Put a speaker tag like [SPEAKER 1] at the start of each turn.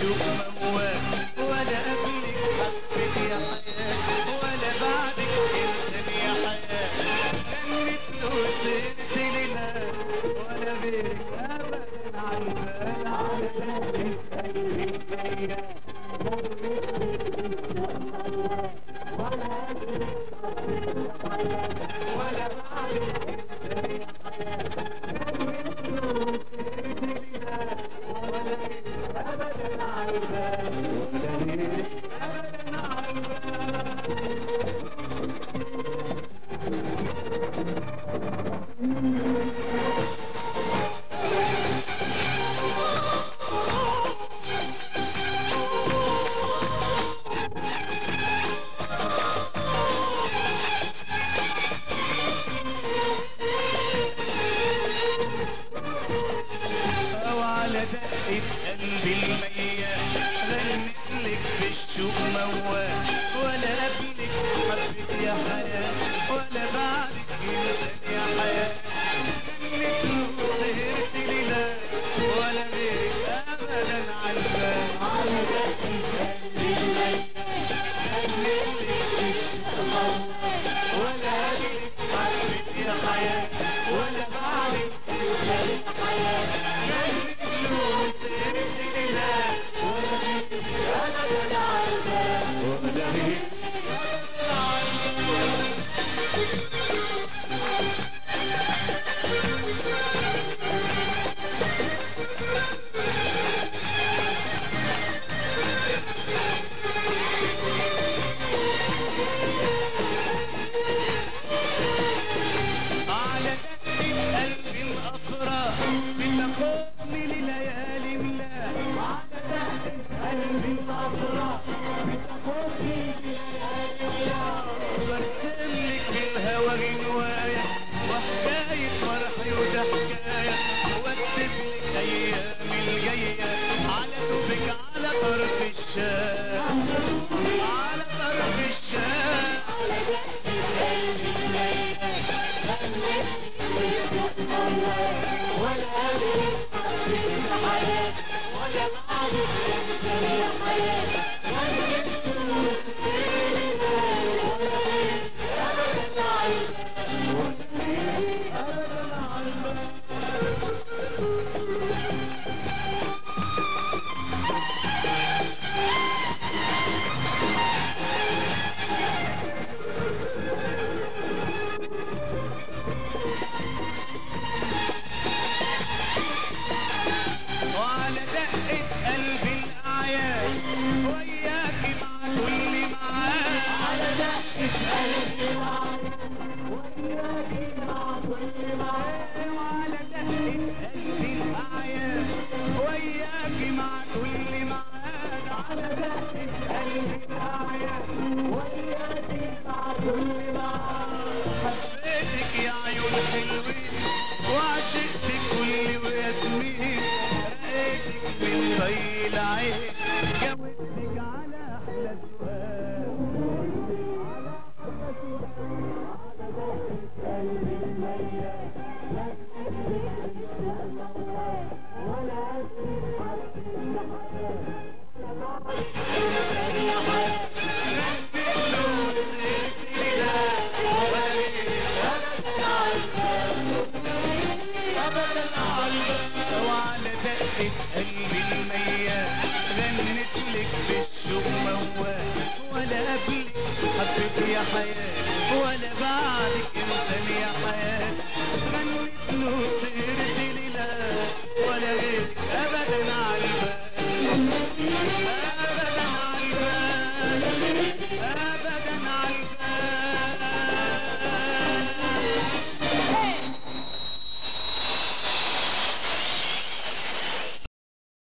[SPEAKER 1] بالشوق موال ولا قبلك حبيت يا حياة ولا بعدك إنسان يا حياة غنت له سيرت لنا ولا غيرك أبدا عالبال على بالي ولا بعدك إنسان يا حياة غنت له سيرت لنا ولا غيرك أبدا عالبال ولا غيرك أبدا عالبال أو على دقة قلبي المية غنت لك بالشوق موال ولا قبلك حبك يا حياة ولا بعدك إنسان يا حياة غنت له سهرت ليلة ولا غيرك أبدا عالبال على دقة قلبي المية غنت لك بالشوق موال ولا قبلك حبك يا حياة ولا بعدك إنسان يا حياة غنت له سهرت ليلة ولا غيرك أبدا عالبال ولا غيرك أبدا عالبال على دقة قلبي الأفراح بتاخدني لليالي ملاح على دقة قلبي الأفراح بتاخدني لليالي ملاح برسم لك بالهوى غنواية وحكاية فرحي وده حكاية واكتب لك أيامي الجاية على دوبك على طرف الشام على طرف الشام وعلى دقة قلبي الأعياد وياكي مع كل معاد على دقة قلبي وياكي مع كل معاد وعلى دقة قلبي الأعياد وياكي مع كل معاد على دقة قلبي الأعياد وياكي مع كل معاد حبيتك يا عيون حلوين وعشقتك كل وياسمين رقيتك من ضي العين جاوبتك على احلى سؤال وعلى دقة قلبي المية غنت لك بالشوق موال ولا قبلك حبيت يا حياة